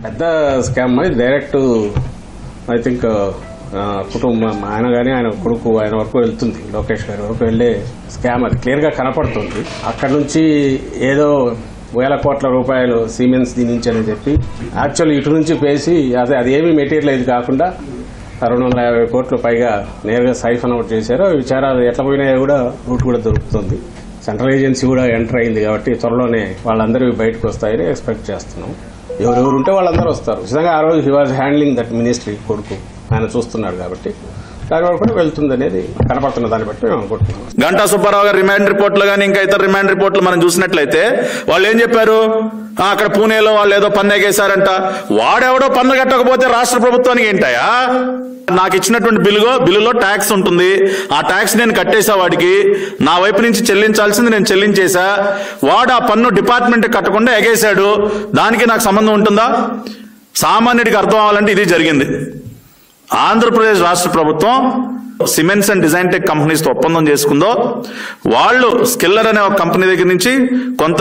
పెద్ద స్కామ్ ఇది direct I think కుటుంబం ఆయన కానీ ఆయన కొడుకు ఆయన వరకు వెళ్తుంది లోకేష్ గారి వరకు వెళ్ళే స్కామ్ అది క్లియర్ గా కనపడుతుంది అక్కడ నుంచి ఏదో వేల కోట్ల రూపాయలు సిమెంట్స్ దీని నుంచి అని చెప్పి యాక్చువల్ ఇటు నుంచి పేసి అదే అది ఏమీ మెటీరియల్ ఇది కాకుండా రెండు వందల యాభై కోట్లు పైగా నేరుగా సైఫన్ అవుట్ చేశారు ఆ విచారాలు ఎట్లా పోయినాయో కూడా రూట్ కూడా దొరుకుతుంది సెంట్రల్ ఏజెన్సీ కూడా ఎంటర్ అయింది కాబట్టి త్వరలోనే వాళ్ళందరూ బయటకు వస్తాయని ఎక్స్పెక్ట్ చేస్తున్నాం ఎవరెవరు ఉంటే వాళ్ళందరూ వస్తారు నిజంగా ఆ రోజు he was handling that ministry కొడుకు ఆయన చూస్తున్నాడు కాబట్టి దాని వరకు కూడా వెళ్తుంది అనేది కనపడుతున్న దాన్ని బట్టి మేము అనుకుంటున్నాం గంటా సుబ్బారావు గారి రిమాండ్ రిపోర్ట్లు కానీ ఇంకా ఇతర రిమాండ్ రిపోర్ట్లు మనం చూసినట్లయితే వాళ్ళు ఏం చెప్పారు ఆ, అక్కడ పూణేలో వాళ్ళు ఏదో పన్ను ఎగేశారంట వాడెవడో పన్ను కట్టకపోతే రాష్ట్ర ప్రభుత్వానికి ఏంటయా నాకు ఇచ్చినటువంటి బిల్లుగో బిల్లులో ట్యాక్స్ ఉంటుంది ఆ ట్యాక్స్ నేను కట్టేసా వాడికి నా వైపు నుంచి చెల్లించాల్సింది నేను చెల్లించేశా వాడు ఆ పన్ను డిపార్ట్మెంట్ కట్టకుండా ఎగేశాడు దానికి నాకు సంబంధం ఉంటుందా సామాన్యుడికి అర్థం అవ్వాలంటే ఇది జరిగింది ఆంధ్రప్రదేశ్ రాష్ట్ర ప్రభుత్వం cements and design tech companies తో ఒప్పందం చేసుకుందో వాళ్ళు స్కిల్లర్ అనే ఒక కంపెనీ దగ్గర నుంచి కొంత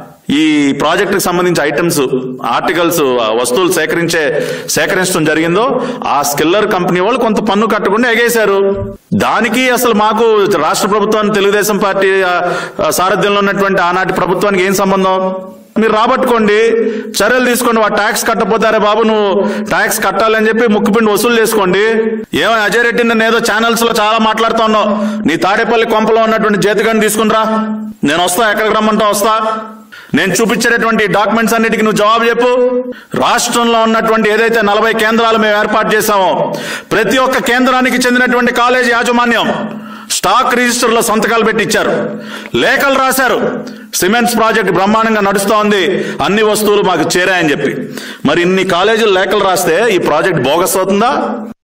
ఈ ప్రాజెక్ట్ కి సంబంధించి ఐటమ్స్ ఆర్టికల్స్ వస్తువులు సేకరించే సేకరించడం జరిగిందో ఆ స్కిల్లర్ కంపెనీ వాళ్ళు కొంత పన్ను కట్టకుండా ఎగేశారు దానికి అసలు మాకు రాష్ట్ర ప్రభుత్వానికి తెలుగుదేశం పార్టీ ఆ, ఆ, సారథ్యంలో ఉన్నటువంటి ఆనాటి ప్రభుత్వానికి ఏం సంబంధం మీరు రాబట్టుకోండి చర్యలు తీసుకోండి వా ట్యాక్స్ కట్టపోతారే బాబు నువ్వు ట్యాక్స్ కట్టాలని చెప్పి ముక్కుపిండి వసూలు చేసుకోండి ఏమో అజయ్ రెడ్డి నేను ఏదో ఛానల్స్ లో చాలా మాట్లాడుతా ఉన్నావు నీ తాడేపల్లి కొంపలో ఉన్నటువంటి చేతిగాని తీసుకునిరా నేను వస్తా ఎక్కడికి రమ్మంటా వస్తా నేను చూపించేటటువంటి డాక్యుమెంట్స్ అన్నిటికీ నువ్వు జవాబు చెప్పు రాష్ట్రంలో ఉన్నటువంటి ఏదైతే నలభై కేంద్రాలు మేము ఏర్పాటు చేశామో ప్రతి ఒక్క కేంద్రానికి చెందినటువంటి కాలేజీ యాజమాన్యం స్టాక్ రిజిస్టర్ లో సంతకాలు పెట్టి ఇచ్చారు లేఖలు రాశారు సిమెంట్స్ ప్రాజెక్ట్ బ్రహ్మాండంగా నడుస్తూ ఉంది అన్ని వస్తువులు మాకు చేరాయని చెప్పి మరి ఇన్ని కాలేజీలు లేఖలు రాస్తే ఈ ప్రాజెక్ట్ బోగస్ అవుతుందా